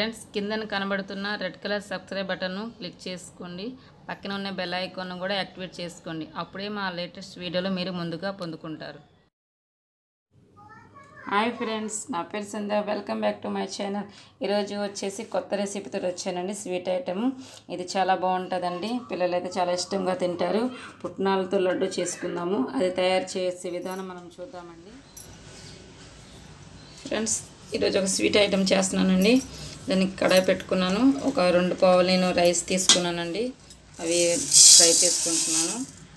Friends కిందన కనబడుతున్న red colour subscribe బటన్ను క్లిక్ చేసుకోండి పక్కన ఉన్న బెల్ ఐకాన్ కూడా యాక్టివేట్ చేసుకోండి అప్పుడే మా లేటెస్ట్ వీడియోలు మీరు ముందుగా పొందుకుంటారు హాయ్ ఫ్రెండ్స్ నా పేరు Sandhya welcome back to my channel ఈరోజు వచ్చేసి కొత్త రెసిపీతో వచ్చానండి స్వీట్ ఐటమ్ ఇది చాలా బాగుంటుందండి పిల్లలు అయితే చాలా ఇష్టంగా తింటారు పుట్నాలతో లడ్డు చేసుకుందాము అది తయారు చేసే విధానం మనం చూద్దామండి ఫ్రెండ్స్ ఈరోజు ఒక స్వీట్ ఐటమ్ చేస్తున్నానండి దానికి కడాయి పెట్టుకున్నాను ఒక రెండు పావులు నేను రైస్ తీసుకున్నానండి అవి ఫ్రై చేసుకుంటున్నాను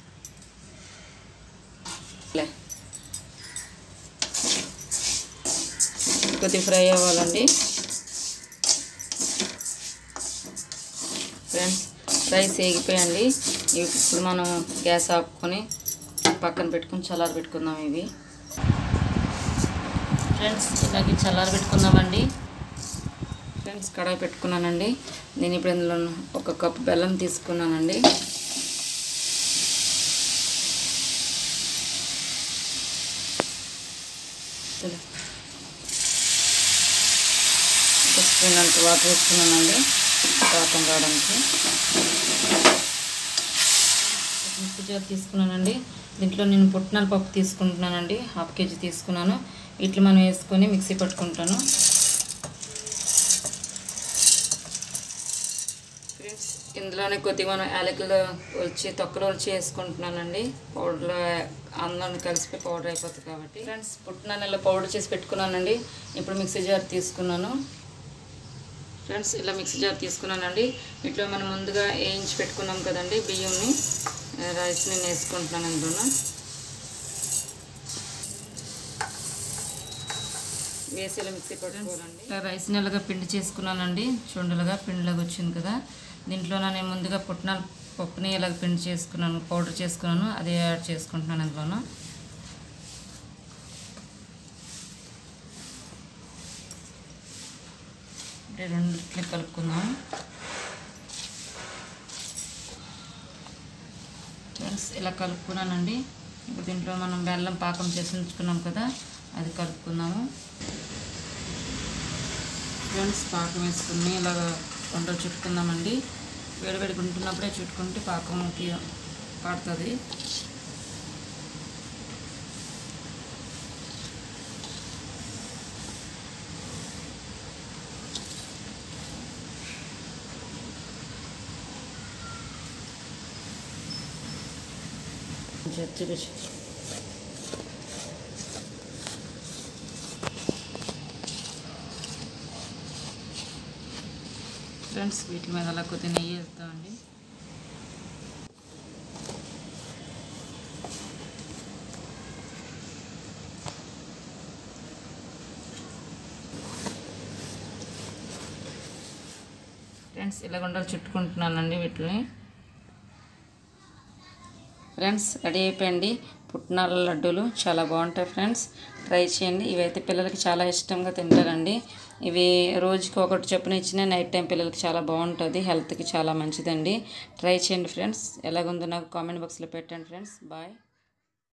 లే. కొద్దిగా ఫ్రై అవ్వాలండి ఫ్రెండ్స్ రైస్ వేగిపోయండి ఇప్పుడు మనం గ్యాస్ ఆపుకొని పక్కన పెట్టుకొని చల్లారి పెట్టుకుందాం ఇవి ఫ్రెండ్స్ ఇలాగే చల్లారి పెట్టుకుందామండి ఫ్రెండ్స్ కడాయి పెట్టుకున్నానండి నేను ఇప్పుడు ఇందులో ఒక కప్పు బెల్లం తీసుకున్నానండి ఒక స్పూన్ అంత వాటర్ వేసుకున్నానండి పాకం రావడానికి మిక్సీ జార్ తీసుకున్నానండి దీంట్లో నేను పుట్నాల పప్పు తీసుకుంటున్నానండి హాఫ్ కేజీ తీసుకున్నాను ఇట్లా మనం వేసుకొని మిక్సీ పట్టుకుంటాను ఫ్రెండ్స్ ఇందులోనే కొద్దిగా మనం యాలకులు వచ్చి తొక్కలు వచ్చి వేసుకుంటున్నానండి పౌడర్లో అందులో కలిసిపోయి పౌడర్ అయిపోతుంది కాబట్టి ఫ్రెండ్స్ పుట్నాల పౌడర్ చేసి పెట్టుకున్నానండి ఇప్పుడు మిక్సీ జార్ తీసుకున్నాను ఫ్రెండ్స్ ఇలా మిక్సీ జార్ తీసుకున్నానండి ఇట్లా మనం ముందుగా వేయించి పెట్టుకున్నాం కదండి బియ్యంని రైస్ నేను వేసుకుంటున్నాను అందులో వేసి ఇలా మిక్సీ పట్టుకోవాలండి ఇలా రైస్ నెలగా పిండి చేసుకున్నానండి చుండలుగా పిండిలాగా వచ్చింది కదా దీంట్లో నేను ముందుగా పుట్నాల పప్పుని ఇలాగ పిండి చేసుకున్నాను పౌడర్ చేసుకున్నాను అదే యాడ్ చేసుకుంటున్నాను అందులోనూ అంటే రెండిట్లు కలుపుకుందాం ఫ్రెండ్స్ ఇలా కలుపుకున్నానండి ఇప్పుడు దీంట్లో మనం బెల్లం పాకం చేసి ఉంచుకున్నాం కదా అది కలుపుకుందాము ఫ్రెండ్స్ పాకం వేసుకుని ఇలాగ వంట చుట్టుకుందామండి వేడివేడిగా ఉంటున్నప్పుడే చుట్టుకుంటే పాకంకి పడుతుంది చూపించు ఫ్రెండ్స్ వీటి మీద అలా కొద్దిగా నెయ్యి వేస్తామండి ఫ్రెండ్స్ ఇలా గుండలు చుట్టుకుంటున్నానండి వీటిని ఫ్రెండ్స్ రెడీ అయిపోయింది పుట్నాల లడ్డూలు చాలా బాగుంటాయి ఫ్రెండ్స్ ట్రై చేయండి ఇవైతే పిల్లలకి చాలా ఇష్టంగా తింటారండి ఇవి రోజుకి ఒకటి చొప్పున ఇచ్చిన నైట్ టైం పిల్లలకి చాలా బాగుంటుంది హెల్త్కి చాలా మంచిదండి ట్రై చేయండి ఫ్రెండ్స్ ఎలాగుందో నాకు కామెంట్ బాక్స్లో పెట్టండి ఫ్రెండ్స్ బాయ్